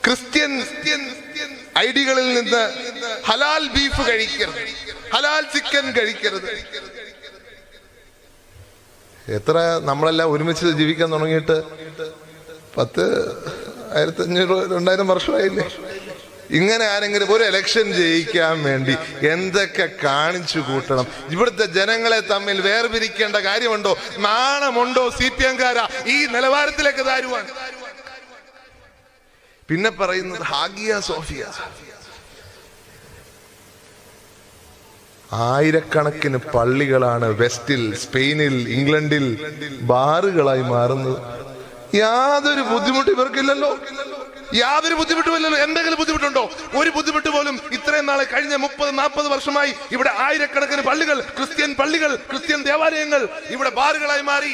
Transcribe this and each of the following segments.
Christian ഐഡികളിൽ നിന്ന് ഹലാൽ beef കഴിക്കരുത് ഹലാൽ ചിക്കൻ കഴിക്കരുത് എത്ര നമ്മളെല്ലാം ഒരുമിച്ച് ജീവിക്കാൻ തുടങ്ങിയിട്ട് പത്ത് ആയിരത്തി അഞ്ഞൂറ് രണ്ടായിരം വർഷമായില്ലേ ഇങ്ങനെ ആരെങ്കിലും ഒരു ഇലക്ഷൻ ജയിക്കാൻ വേണ്ടി എന്തൊക്കെ കാണിച്ചു കൂട്ടണം ഇവിടുത്തെ ജനങ്ങളെ തമ്മിൽ വേർപിരിക്കേണ്ട കാര്യമുണ്ടോ നാണമുണ്ടോ സി പി എംകാരാ ഈ നിലവാരത്തിലേക്ക് താരുവാൻ പിന്നെ പറയുന്നത് ഹാഗിയ സോഫിയ ആയിരക്കണക്കിന് പള്ളികളാണ് വെസ്റ്റിൽ സ്പെയിനിൽ ഇംഗ്ലണ്ടിൽ ബാറുകളായി മാറുന്നത് യാതൊരു ബുദ്ധിമുട്ട് ഇവർക്കില്ലല്ലോ യാതൊരു ബുദ്ധിമുട്ടുമില്ലല്ലോ എന്തെങ്കിലും ബുദ്ധിമുട്ടുണ്ടോ ഒരു ബുദ്ധിമുട്ട് പോലും ഇത്രയും നാളെ കഴിഞ്ഞ മുപ്പത് നാൽപ്പത് വർഷമായി ഇവിടെ ആയിരക്കണക്കിന് പള്ളികൾ ക്രിസ്ത്യൻ പള്ളികൾ ക്രിസ്ത്യൻ ദേവാലയങ്ങൾ ഇവിടെ ബാറുകളായി മാറി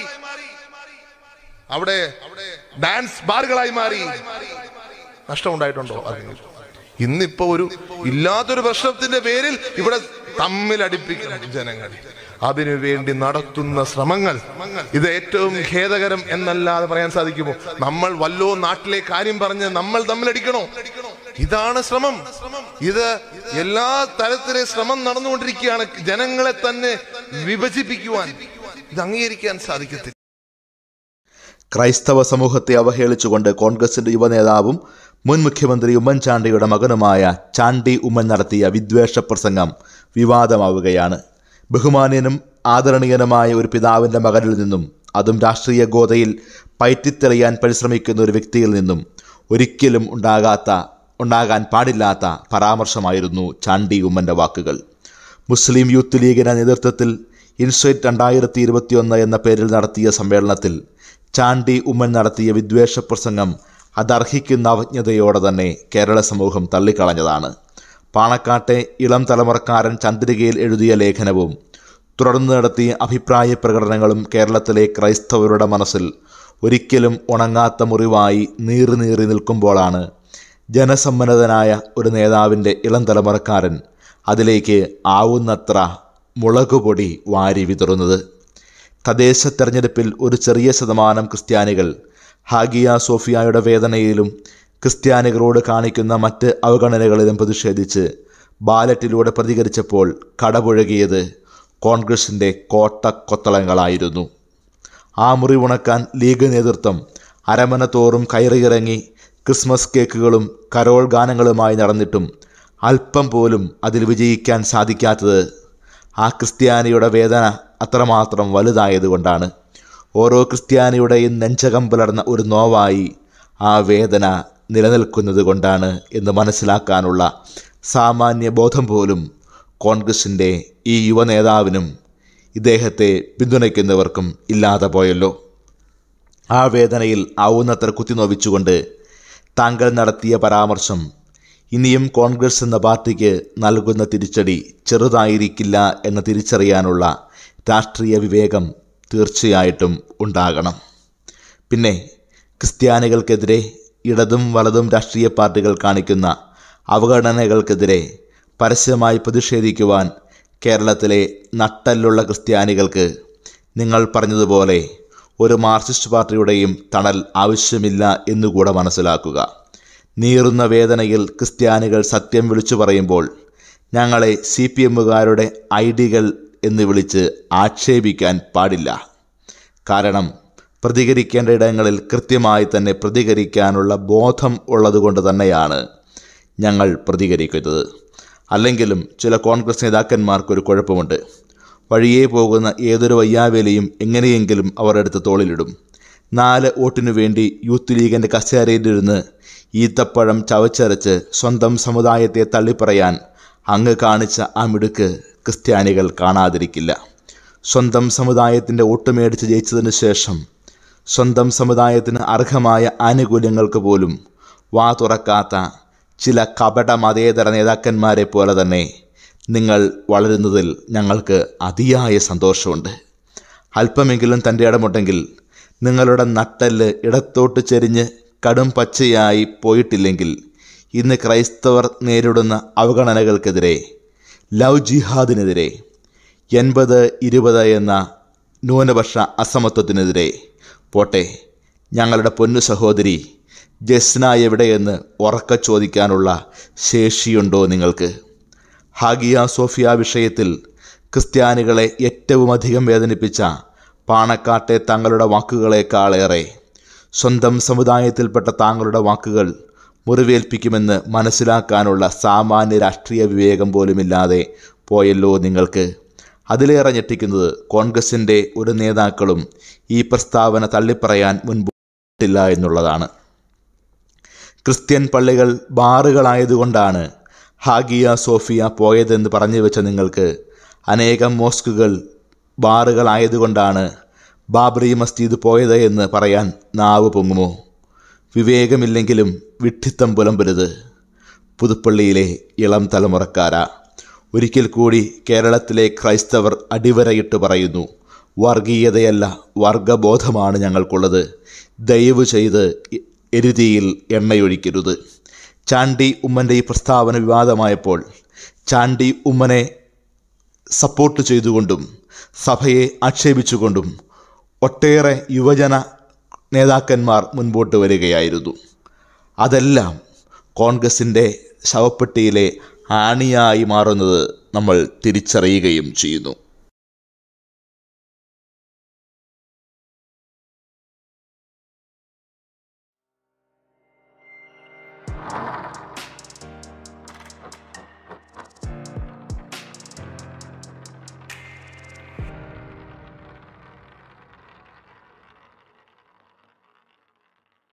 അവിടെ ഡാൻസ് ബാറുകളായി മാറി നഷ്ടമുണ്ടായിട്ടുണ്ടോ അതിന് ഇന്നിപ്പോ ഒരു ഇല്ലാത്തൊരു പ്രശ്നത്തിന്റെ പേരിൽ ഇവിടെ തമ്മിലടിപ്പിക്കണം ജനങ്ങൾ അതിനു വേണ്ടി നടത്തുന്ന ശ്രമങ്ങൾ ഇത് ഏറ്റവും ഖേദകരം എന്നല്ലാതെ പറയാൻ സാധിക്കുമോ നമ്മൾ വല്ലോ നാട്ടിലെ കാര്യം പറഞ്ഞ് നമ്മൾ തമ്മിലടിക്കണോ ഇതാണ് ശ്രമം ഇത് എല്ലാ തരത്തിലെ ശ്രമം നടന്നുകൊണ്ടിരിക്കുകയാണ് ജനങ്ങളെ തന്നെ വിഭജിപ്പിക്കുവാൻ ഇത് അംഗീകരിക്കാൻ സാധിക്കത്തില്ല ക്രൈസ്തവ സമൂഹത്തെ അവഹേളിച്ചുകൊണ്ട് കോൺഗ്രസിന്റെ യുവനേതാവും മുൻ മുഖ്യമന്ത്രി ഉമ്മൻചാണ്ടിയുടെ മകനുമായ ചാണ്ടി ഉമ്മൻ നടത്തിയ വിദ്വേഷ പ്രസംഗം വിവാദമാവുകയാണ് ബഹുമാന്യനും ആദരണീയനുമായ ഒരു പിതാവിൻ്റെ മകനിൽ നിന്നും അതും രാഷ്ട്രീയ ഗോതയിൽ പയറ്റിത്തെറിയാൻ പരിശ്രമിക്കുന്ന ഒരു വ്യക്തിയിൽ നിന്നും ഒരിക്കലും ഉണ്ടാകാത്ത ഉണ്ടാകാൻ പാടില്ലാത്ത പരാമർശമായിരുന്നു ചാണ്ടി ഉമ്മൻ്റെ വാക്കുകൾ മുസ്ലിം യൂത്ത് ലീഗിന്റെ നേതൃത്വത്തിൽ ഇൻസൈറ്റ് രണ്ടായിരത്തി ഇരുപത്തിയൊന്ന് എന്ന പേരിൽ നടത്തിയ സമ്മേളനത്തിൽ ചാണ്ടി ഉമ്മൻ നടത്തിയ വിദ്വേഷ പ്രസംഗം അതർഹിക്കുന്ന അവജ്ഞതയോടെ തന്നെ കേരള സമൂഹം തള്ളിക്കളഞ്ഞതാണ് പാണക്കാട്ടെ ഇളം തലമുറക്കാരൻ ചന്ദ്രികയിൽ എഴുതിയ ലേഖനവും തുടർന്ന് നടത്തിയ അഭിപ്രായ പ്രകടനങ്ങളും കേരളത്തിലെ ക്രൈസ്തവരുടെ മനസ്സിൽ ഒരിക്കലും ഉണങ്ങാത്ത മുറിവായി നീറി നീറി നിൽക്കുമ്പോഴാണ് ജനസമ്മന്നതനായ ഒരു നേതാവിൻ്റെ ഇളം തലമുറക്കാരൻ അതിലേക്ക് ആവുന്നത്ര മുളകുപൊടി വാരി വിതറുന്നത് തദ്ദേശ തെരഞ്ഞെടുപ്പിൽ ഒരു ചെറിയ ശതമാനം ക്രിസ്ത്യാനികൾ ഹാഗിയ സോഫിയായുടെ വേദനയിലും ക്രിസ്ത്യാനികളോട് കാണിക്കുന്ന മറ്റ് അവഗണനകളിലും പ്രതിഷേധിച്ച് ബാലറ്റിലൂടെ പ്രതികരിച്ചപ്പോൾ കടപുഴകിയത് കോൺഗ്രസിൻ്റെ കോട്ടക്കൊത്തളങ്ങളായിരുന്നു ആ മുറിവുണക്കാൻ ലീഗ് നേതൃത്വം അരമന തോറും കയറിയിറങ്ങി ക്രിസ്മസ് കേക്കുകളും കരോൾ ഗാനങ്ങളുമായി നടന്നിട്ടും അല്പം പോലും അതിൽ വിജയിക്കാൻ സാധിക്കാത്തത് ആ ക്രിസ്ത്യാനിയുടെ വേദന അത്രമാത്രം വലുതായതുകൊണ്ടാണ് ഓരോ ക്രിസ്ത്യാനിയുടെയും നെഞ്ചകം പുലർന്ന ഒരു നോവായി ആ വേദന നിലനിൽക്കുന്നത് കൊണ്ടാണ് എന്ന് മനസ്സിലാക്കാനുള്ള സാമാന്യ ബോധം പോലും കോൺഗ്രസിൻ്റെ ഈ യുവ നേതാവിനും ഇദ്ദേഹത്തെ പിന്തുണയ്ക്കുന്നവർക്കും ഇല്ലാതെ പോയല്ലോ ആ വേദനയിൽ ആവുന്നത്ര കുത്തിനോവിച്ചുകൊണ്ട് താങ്കൾ നടത്തിയ പരാമർശം ഇനിയും കോൺഗ്രസ് എന്ന പാർട്ടിക്ക് നൽകുന്ന തിരിച്ചടി ചെറുതായിരിക്കില്ല എന്ന് തിരിച്ചറിയാനുള്ള രാഷ്ട്രീയ വിവേകം തീർച്ചയായിട്ടും ഉണ്ടാകണം പിന്നെ ക്രിസ്ത്യാനികൾക്കെതിരെ ഇടതും വലതും രാഷ്ട്രീയ പാർട്ടികൾ കാണിക്കുന്ന അവഗണനകൾക്കെതിരെ പരസ്യമായി പ്രതിഷേധിക്കുവാൻ കേരളത്തിലെ നട്ടലുള്ള ക്രിസ്ത്യാനികൾക്ക് നിങ്ങൾ പറഞ്ഞതുപോലെ ഒരു മാർക്സിസ്റ്റ് പാർട്ടിയുടെയും തണൽ ആവശ്യമില്ല എന്നുകൂടെ മനസ്സിലാക്കുക നീറുന്ന വേദനയിൽ ക്രിസ്ത്യാനികൾ സത്യം വിളിച്ചു പറയുമ്പോൾ ഞങ്ങളെ സി പി എമ്മുകാരുടെ ഐഡികൾ എന്ന് വിളിച്ച് ആക്ഷേപിക്കാൻ പാടില്ല കാരണം പ്രതികരിക്കേണ്ട ഇടങ്ങളിൽ കൃത്യമായി തന്നെ പ്രതികരിക്കാനുള്ള ബോധം ഉള്ളതുകൊണ്ട് തന്നെയാണ് ഞങ്ങൾ പ്രതികരിക്കുന്നത് അല്ലെങ്കിലും ചില കോൺഗ്രസ് നേതാക്കന്മാർക്കൊരു കുഴപ്പമുണ്ട് വഴിയേ പോകുന്ന ഏതൊരു വയ്യാവേലിയും എങ്ങനെയെങ്കിലും അവർ എടുത്ത് തോളിലിടും നാല് വോട്ടിനു വേണ്ടി യൂത്ത് ലീഗിൻ്റെ കസേരയിലിരുന്ന് ഈത്തപ്പഴം ചവച്ചരച്ച് സ്വന്തം സമുദായത്തെ തള്ളിപ്പറയാൻ അങ്ങ് കാണിച്ച ആ മിടുക്ക് ക്രിസ്ത്യാനികൾ കാണാതിരിക്കില്ല സ്വന്തം സമുദായത്തിൻ്റെ വോട്ട് മേടിച്ച് ജയിച്ചതിന് ശേഷം സ്വന്തം സമുദായത്തിന് അർഹമായ ആനുകൂല്യങ്ങൾക്ക് പോലും വാ തുറക്കാത്ത ചില കപട മതേതര നേതാക്കന്മാരെ പോലെ തന്നെ നിങ്ങൾ വളരുന്നതിൽ ഞങ്ങൾക്ക് അതിയായ സന്തോഷമുണ്ട് അല്പമെങ്കിലും തൻ്റെ ഇടമുണ്ടെങ്കിൽ നിങ്ങളുടെ നട്ടല് ഇടത്തോട്ട് ചെരിഞ്ഞ് കടും പച്ചയായി പോയിട്ടില്ലെങ്കിൽ ഇന്ന് ക്രൈസ്തവർ നേരിടുന്ന അവഗണനകൾക്കെതിരെ ലവ് ജിഹാദിനെതിരെ എൺപത് ഇരുപത് എന്ന ന്യൂനപക്ഷ അസമത്വത്തിനെതിരെ പോട്ടെ ഞങ്ങളുടെ പൊന്നു സഹോദരി ജസ്ന എവിടെയെന്ന് ഉറക്ക ചോദിക്കാനുള്ള ശേഷിയുണ്ടോ നിങ്ങൾക്ക് ഹാഗിയ സോഫിയ വിഷയത്തിൽ ക്രിസ്ത്യാനികളെ ഏറ്റവും അധികം വേദനിപ്പിച്ച പാണക്കാട്ടെ തങ്ങളുടെ വാക്കുകളേക്കാളേറെ സ്വന്തം സമുദായത്തിൽപ്പെട്ട താങ്കളുടെ വാക്കുകൾ മുറിവേൽപ്പിക്കുമെന്ന് മനസ്സിലാക്കാനുള്ള സാമാന്യ രാഷ്ട്രീയ വിവേകം പോലുമില്ലാതെ പോയല്ലോ നിങ്ങൾക്ക് അതിലേറെ ഞെട്ടിക്കുന്നത് കോൺഗ്രസിൻ്റെ ഒരു നേതാക്കളും ഈ പ്രസ്താവന തള്ളിപ്പറയാൻ മുൻപോട്ടില്ല എന്നുള്ളതാണ് ക്രിസ്ത്യൻ പള്ളികൾ ബാറുകളായതുകൊണ്ടാണ് ഹാഗിയ സോഫിയ പോയതെന്ന് പറഞ്ഞു വെച്ച നിങ്ങൾക്ക് അനേകം മോസ്കുകൾ ബാറുകളായതുകൊണ്ടാണ് ബാബറി മസ്ജിദ് പോയത് എന്ന് പറയാൻ നാവ് പൊങ്ങുമോ വിവേകമില്ലെങ്കിലും വിഡ്ഢിത്തം പുലമ്പരുത് പുതുപ്പള്ളിയിലെ ഇളം തലമുറക്കാരാ ഒരിക്കൽ കൂടി കേരളത്തിലെ ക്രൈസ്തവർ അടിവരയിട്ട് പറയുന്നു വർഗീയതയല്ല വർഗബോധമാണ് ഞങ്ങൾക്കുള്ളത് ദയവ് ചെയ്ത് എരുതിയിൽ എണ്ണയൊഴിക്കരുത് ചാണ്ടി ഉമ്മൻ്റെ ഈ പ്രസ്താവന വിവാദമായപ്പോൾ ചാണ്ടി ഉമ്മനെ സപ്പോർട്ട് ചെയ്തുകൊണ്ടും സഭയെ ആക്ഷേപിച്ചുകൊണ്ടും ഒട്ടേറെ യുവജന നേതാക്കന്മാർ മുൻപോട്ട് വരികയായിരുന്നു അതെല്ലാം കോൺഗ്രസിൻ്റെ ശവപ്പെട്ടിയിലെ ആണിയായി മാറുന്നത് നമ്മൾ തിരിച്ചറിയുകയും ചെയ്യുന്നു